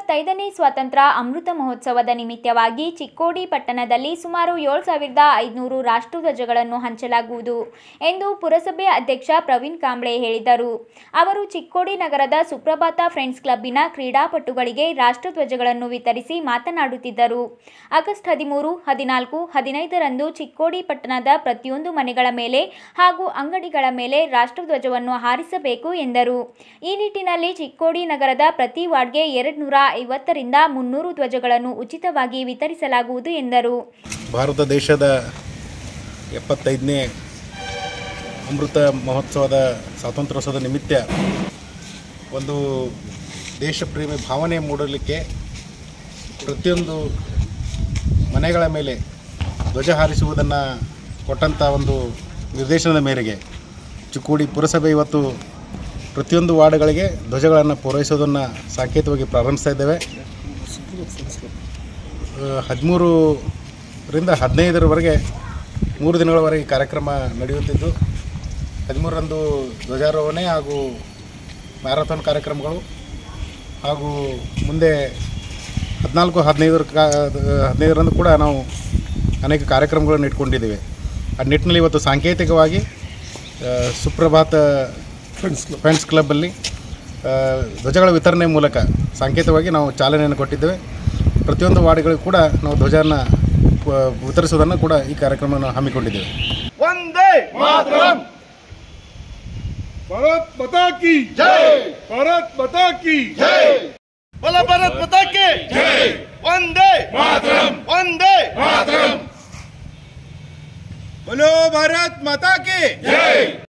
ಎಪ್ಪತ್ತೈದನೇ ಸ್ವಾತಂತ್ರ್ಯ ಅಮೃತ ಮಹೋತ್ಸವದ ನಿಮಿತ್ತವಾಗಿ ಚಿಕ್ಕೋಡಿ ಪಟ್ಟಣದಲ್ಲಿ ಸುಮಾರು ಏಳು ಸಾವಿರದ ಐದುನೂರು ರಾಷ್ಟ್ರಧ್ವಜಗಳನ್ನು ಹಂಚಲಾಗುವುದು ಎಂದು ಪುರಸಭೆ ಅಧ್ಯಕ್ಷ ಪ್ರವೀಣ್ ಕಾಂಬ್ಳೆ ಹೇಳಿದರು ಅವರು ಚಿಕ್ಕೋಡಿ ನಗರದ ಸುಪ್ರಭಾತ ಫ್ರೆಂಡ್ಸ್ ಕ್ಲಬ್ಬಿನ ಕ್ರೀಡಾಪಟುಗಳಿಗೆ ರಾಷ್ಟ್ರಧ್ವಜಗಳನ್ನು ವಿತರಿಸಿ ಮಾತನಾಡುತ್ತಿದ್ದರು ಆಗಸ್ಟ್ ಹದಿಮೂರು ಹದಿನಾಲ್ಕು ಹದಿನೈದರಂದು ಚಿಕ್ಕೋಡಿ ಪಟ್ಟಣದ ಪ್ರತಿಯೊಂದು ಮನೆಗಳ ಮೇಲೆ ಹಾಗೂ ಅಂಗಡಿಗಳ ಮೇಲೆ ರಾಷ್ಟ್ರಧ್ವಜವನ್ನು ಹಾರಿಸಬೇಕು ಎಂದರು ಈ ನಿಟ್ಟಿನಲ್ಲಿ ಚಿಕ್ಕೋಡಿ ನಗರದ ಪ್ರತಿ ವಾರ್ಡ್ಗೆ ಎರಡು ನೂರ ಐವತ್ತರಿಂದ ಮುನ್ನೂರು ಧ್ವಜಗಳನ್ನು ಉಚಿತವಾಗಿ ವಿತರಿಸಲಾಗುವುದು ಎಂದರು ಭಾರತ ದೇಶದ ಎಪ್ಪತ್ತೈದನೇ ಅಮೃತ ಮಹೋತ್ಸವದ ಸ್ವಾತಂತ್ರ್ಯೋತ್ಸವದ ನಿಮಿತ್ತ ಒಂದು ದೇಶ ಪ್ರೇಮಿ ಭಾವನೆ ಮೂಡಲಿಕ್ಕೆ ಪ್ರತಿಯೊಂದು ಮನೆಗಳ ಮೇಲೆ ಧ್ವಜ ಹಾರಿಸುವುದನ್ನು ಕೊಟ್ಟಂಥ ಒಂದು ನಿರ್ದೇಶನದ ಮೇರೆಗೆ ಚಿಕ್ಕೋಡಿ ಪುರಸಭೆ ಇವತ್ತು ಪ್ರತಿಯೊಂದು ವಾರ್ಡ್ಗಳಿಗೆ ಧ್ವಜಗಳನ್ನು ಪೂರೈಸೋದನ್ನು ಸಾಂಕೇತಿಕವಾಗಿ ಪ್ರಾರಂಭಿಸ್ತಾ ಇದ್ದೇವೆ ಹದಿಮೂರರಿಂದ ಹದಿನೈದರವರೆಗೆ ಮೂರು ದಿನಗಳವರೆಗೆ ಕಾರ್ಯಕ್ರಮ ನಡೆಯುತ್ತಿದ್ದು ಹದಿಮೂರರಂದು ಧ್ವಜಾರೋಹಣೆ ಹಾಗೂ ಮ್ಯಾರಥಾನ್ ಕಾರ್ಯಕ್ರಮಗಳು ಹಾಗೂ ಮುಂದೆ ಹದಿನಾಲ್ಕು ಹದಿನೈದರ ಕಾ ಹದಿನೈದರಂದು ಕೂಡ ನಾವು ಅನೇಕ ಕಾರ್ಯಕ್ರಮಗಳನ್ನು ಇಟ್ಕೊಂಡಿದ್ದೇವೆ ಆ ನಿಟ್ಟಿನಲ್ಲಿ ಇವತ್ತು ಸಾಂಕೇತಿಕವಾಗಿ ಆ, ಸುಪ್ರಭಾತ ಫ್ರೆಂಡ್ಸ್ ಫ್ರೆಂಡ್ಸ್ ಕ್ಲಬ್ಬಲ್ಲಿ ಆ, ಧ್ವಜಗಳ ವಿತರಣೆ ಮೂಲಕ ಸಾಂಕೇತಿಕವಾಗಿ ನಾವು ಚಾಲನೆಯನ್ನು ಕೊಟ್ಟಿದ್ದೇವೆ ಪ್ರತಿಯೊಂದು ವಾರ್ಡ್ಗಳಿಗೂ ಕೂಡ ನಾವು ಧ್ವಜನ ಆ, ವಿತರಿಸುವುದನ್ನು ಕೂಡ ಈ ಕಾರ್ಯಕ್ರಮವನ್ನು ಹಮ್ಮಿಕೊಂಡಿದ್ದೇವೆ वंदे मातरम भारत माता की जय भारत माता की जय बोला भारत माता के जय वंदे मातरम वंदे मातरम बोलो भारत माता की जय